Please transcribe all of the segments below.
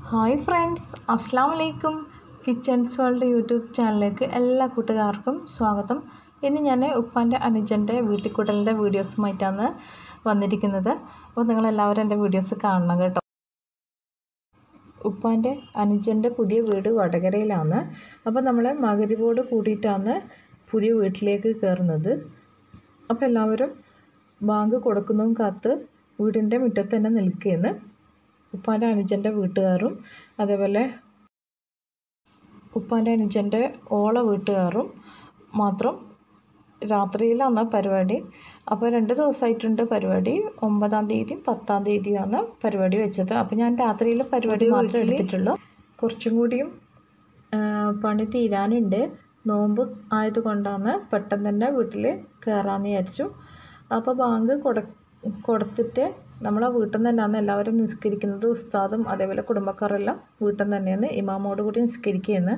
hi friends അസ്സാം വലൈക്കും kitchens world YouTube ചാനലിലേക്ക് എല്ലാ കൂട്ടുകാർക്കും സ്വാഗതം ഇന്ന് ഞാൻ ഉപ്പാൻ്റെ അനുജൻ്റെ വീട്ടിക്കൂട്ടലിൻ്റെ വീഡിയോസുമായിട്ടാണ് വന്നിരിക്കുന്നത് അപ്പോൾ നിങ്ങളെല്ലാവരും എൻ്റെ വീഡിയോസ് കാണണം കേട്ടോ ഉപ്പാൻ്റെ അനുജൻ്റെ പുതിയ വീട് വടകരയിലാണ് അപ്പോൾ നമ്മൾ മകരിവോട് കൂടിയിട്ടാണ് പുതിയ വീട്ടിലേക്ക് കയറുന്നത് അപ്പോൾ എല്ലാവരും ബാങ്ക് കൊടുക്കുന്നതും കാത്ത് വീടിൻ്റെ മുറ്റത്ത് തന്നെ നിൽക്കുകയെന്ന് ഉപ്പാൻ്റെ അനുജൻ്റെ വീട്ടുകാരും അതേപോലെ ഉപ്പാൻ്റെ അനുജൻ്റെ ഓള വീട്ടുകാരും മാത്രം രാത്രിയിലാണ് പരിപാടി അപ്പോൾ രണ്ട് ദിവസമായിട്ടുണ്ട് പരിപാടി ഒമ്പതാം തീയതിയും പത്താം തീയതിയുമാണ് പരിപാടി വെച്ചത് അപ്പോൾ ഞാൻ രാത്രിയിൽ പരിപാടി മാത്രമേ എടുത്തിട്ടുള്ളൂ കുറച്ചും കൂടിയും പണി തീരാനുണ്ട് നോമ്പ് ആയതുകൊണ്ടാണ് പെട്ടെന്ന് തന്നെ വീട്ടിൽ കയറാമെന്ന് വിചാരിച്ചു അപ്പോൾ ബാങ്ക് കൊടു കൊടുത്തിട്ട് നമ്മളെ വീട്ടിൽ നിന്ന് തന്നെയാണ് എല്ലാവരും നിസ്കരിക്കുന്നത് ഉസ്താദും അതേപോലെ കുടുംബക്കാരെല്ലാം വീട്ടിൽ നിന്ന് തന്നെയാണ് ഇമാമോട് കൂടി നിസ്കരിക്കുകയെന്ന്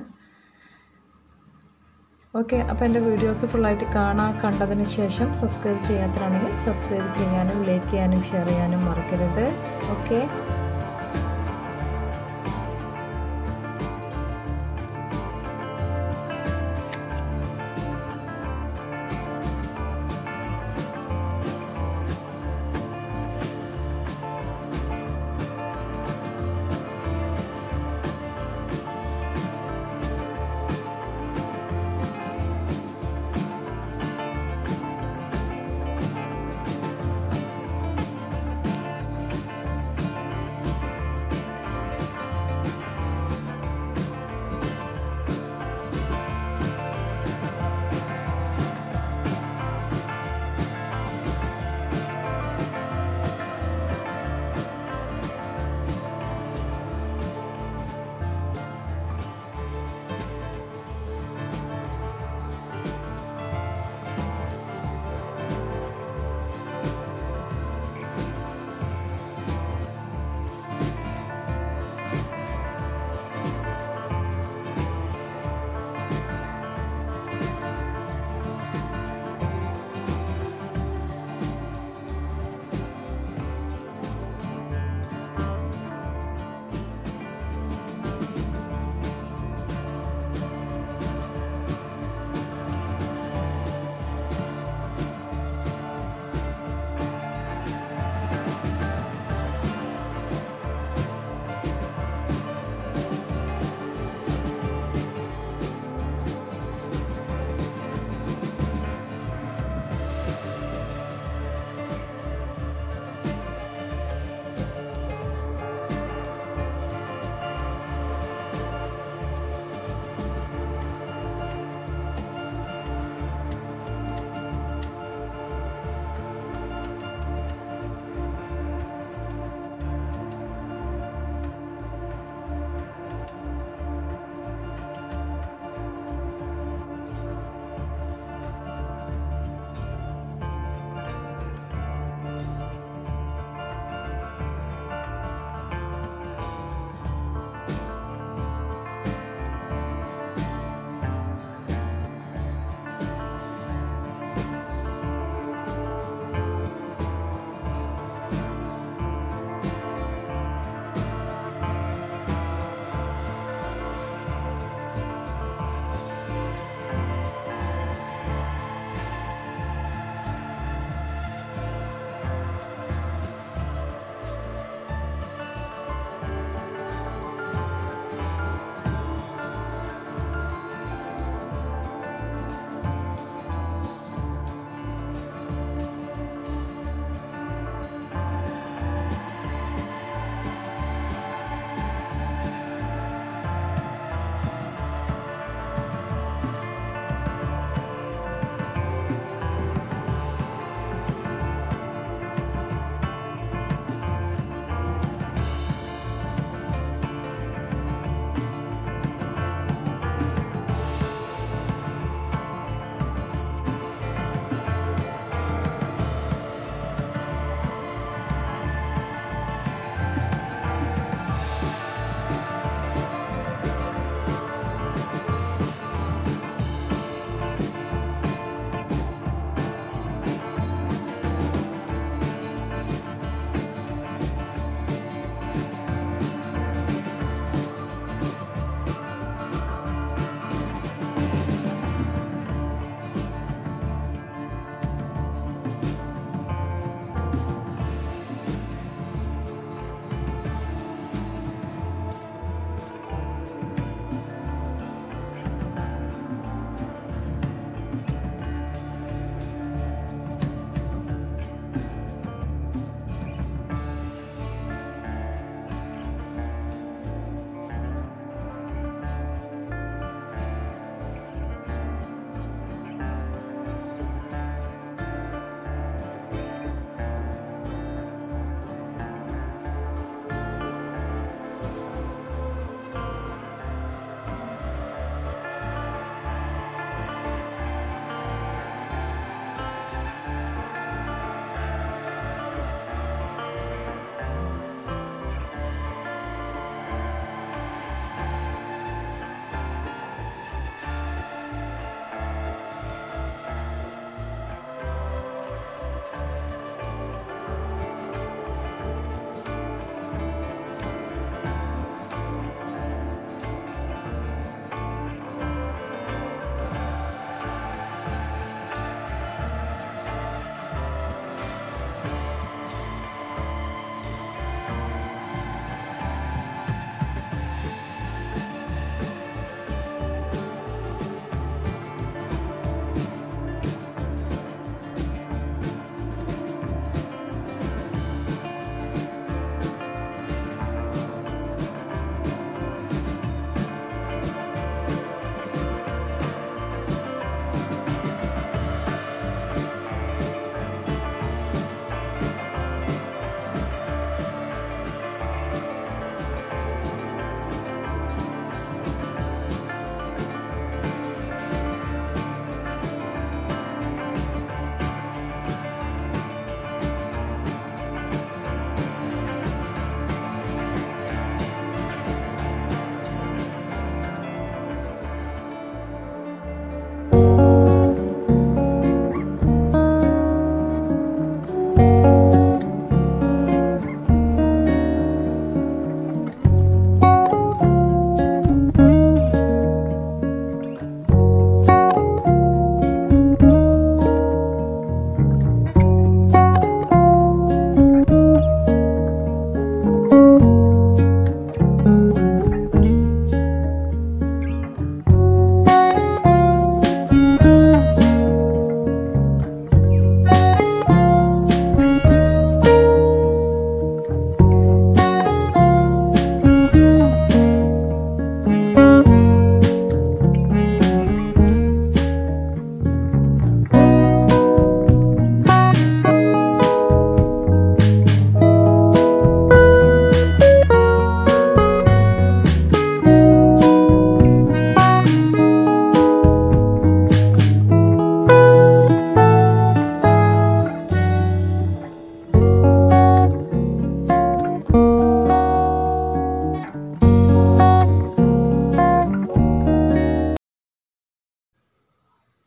ഓക്കെ അപ്പോൾ എൻ്റെ വീഡിയോസ് ഫുള്ളായിട്ട് കാണാൻ കണ്ടതിന് ശേഷം സബ്സ്ക്രൈബ് ചെയ്യാത്തതാണെങ്കിൽ സബ്സ്ക്രൈബ് ചെയ്യാനും ലൈക്ക് ചെയ്യാനും ഷെയർ ചെയ്യാനും മറക്കരുത് ഓക്കെ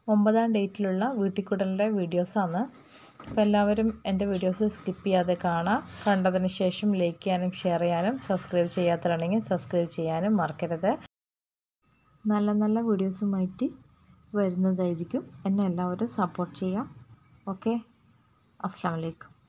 ഒമ്പതാം ഡേറ്റിലുള്ള വീട്ടിക്കൂടലിൻ്റെ വീഡിയോസാണ് അപ്പോൾ എല്ലാവരും എൻ്റെ വീഡിയോസ് സ്കിപ്പ് ചെയ്യാതെ കാണാം കണ്ടതിന് ശേഷം ലൈക്ക് ചെയ്യാനും ഷെയർ ചെയ്യാനും സബ്സ്ക്രൈബ് ചെയ്യാത്തവരാണെങ്കിൽ സബ്സ്ക്രൈബ് ചെയ്യാനും മറക്കരുത് നല്ല നല്ല വീഡിയോസുമായിട്ട് വരുന്നതായിരിക്കും എന്നെ എല്ലാവരും സപ്പോർട്ട് ചെയ്യാം ഓക്കെ അസ്സാം വലൈക്കും